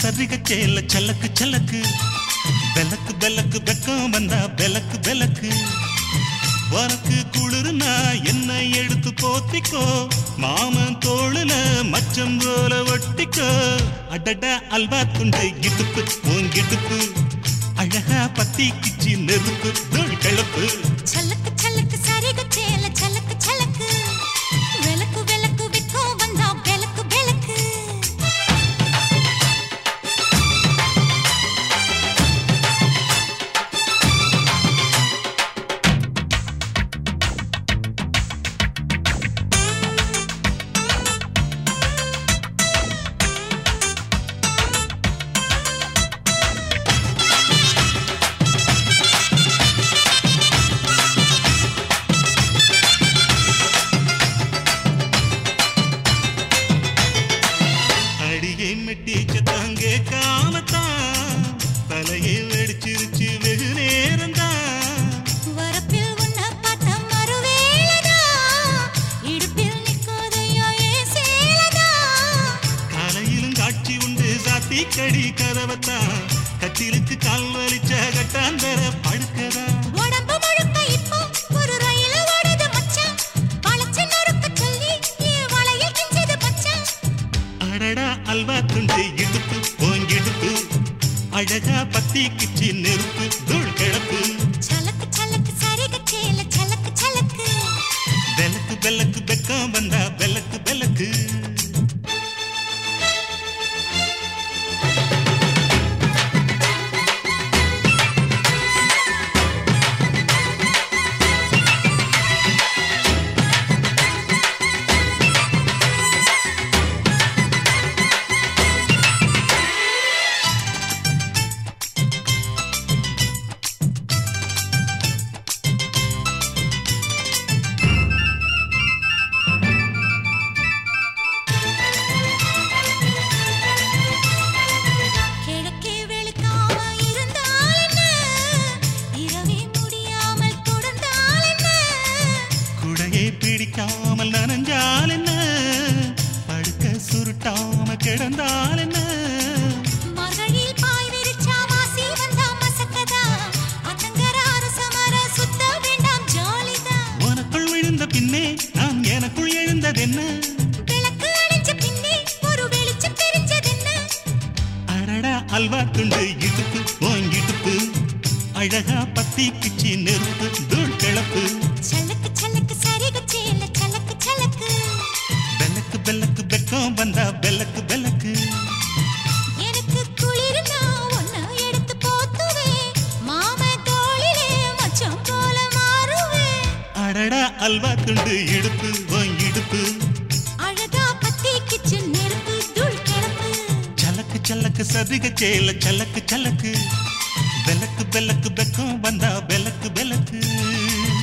சரிக சேல சலக்கு சலக்கு விளக்கு விளக்கு வெக்கம் வந்தா விளக்கு விளக்கு உனக்கு குளிர்னா என்ன எடுத்து போத்திக்கோ மாமன் தோளுல மச்சம் போல ஒட்டிக்கோ அடடா அல்வா துண்டு இடுப்பு உன் இடுப்பு அழகா பத்தி கிச்சி நெருப்பு தோல் கிளப்பு சலக்கு சலக்கு சரிக சேல சலக்கு சலக்கு விளக்கு விளக்கு விக்கோ வந்தா விளக்கு விளக்கு அடியை மெட்டிச்ச தாங்க காமத்தான் தலையை வெடிச்சிருச்சு வெகு நேரம்தான் வரப்பில் உன்னை பார்த்த மறுவேளைதா இடுப்பில் நிற்காதையா ஏன் சேலதா காலையிலும் காட்சி உண்டு சாத்தி கடி கதவத்தான் கட்டிலுக்கு கால் வலிச்ச கட்டாந்தர படுக்கதா உடம்பு முழுக்க இப்போ ஒரு ரயில் ஓடுது மச்சான் வளைச்சு நொறுக்க சொல்லி என் வளையல் கிஞ்சது மச்சான் அடடா அல்வா துண்டு இடுப்பு ஓங்கிடுப்பு அழகா பத்தி கிச்சி நெருப்பு தூள் கிளப்பு சலக்கு சலக்கு சரிக சேல சலக்கு சலக்கு விளக்கு விளக்கு வெக்கம் வந்தா விளக்கு விளக்கு கிழக்கே வெளுக்காம இருந்தால் என்ன இரவே முடியாமல் தொடர்ந்தால் என்ன குடையை பிடிக்காமல் நனைஞ்சால் என்ன படுக்க சுருட்டாம கிடந்தால் என்ன மகளில் பாய் விரிச்சா வாசி வந்தா மசக்கதா அத்தங்கர அரசமர சுத்த வேண்டாம் ஜாலிதான் உனக்குள் விழுந்த பின்னே நான் எனக்குள் எழுந்ததென்ன விளக்கு அணைஞ்ச பின்னே ஒரு வெளிச்சம் தெரிஞ்சதென்ன அடடா அல்வா துண்டு இடுப்பு ஓங்கிடுப்பு அழகா பத்தி கிச்சி நெருப்பு தூள் கிளப்பு சலக்கு சலக்கு சரிக சேல சலக்கு சலக்கு வெள்ளக்கு வெள்ளக்கு வெக்கம் வந்தா வெள்ளக்கு வெள்ளக்கு எனக்கு குளிர்னா ஒன்ன எடுத்து போத்துவேன் மாம தோளிலே மச்சம் போல மாறுவேன் அடடா அல்வா துண்டு இடுப்பு ஓங்கிடுப்பு அழகா பத்தி கிச்சன் நெருப்பு தூள் கிளப்பு சலக்கு சலக்கு சதிக சேல சலக்கு சலக்கு விளக்கு விளக்கு வெக்கம் வந்தா விளக்கு விளக்கு